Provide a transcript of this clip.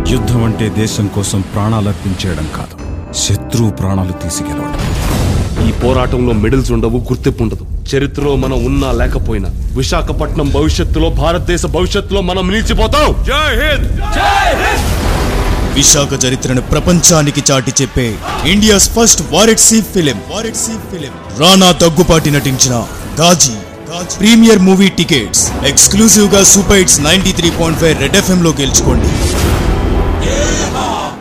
యుద్ధం అంటే దేశం కోసం ప్రాణాలర్పించేయడం కాదు శత్రువు ప్రాణాలు తీసుకెళ్ళవడం ఈ పోరాటంలో మెడల్స్ ఉండవు గుర్తింపు ఉండదు చరిత్రలో మనం ఉన్నా లేకపోయినా విశాఖపట్నం భవిష్యత్తులో భారతదేశ భవిష్యత్తులో మనం నిలిచిపోతాం జై హింద్ విశాఖ చరిత్రను ప్రపంచానికి చాటి చెప్పే India's first war at sea film war at sea film Rana Daggubati నటించిన Ghazi premier movie tickets exclusive గా super hits ninety three point five red FM లో గెలుచుకోండి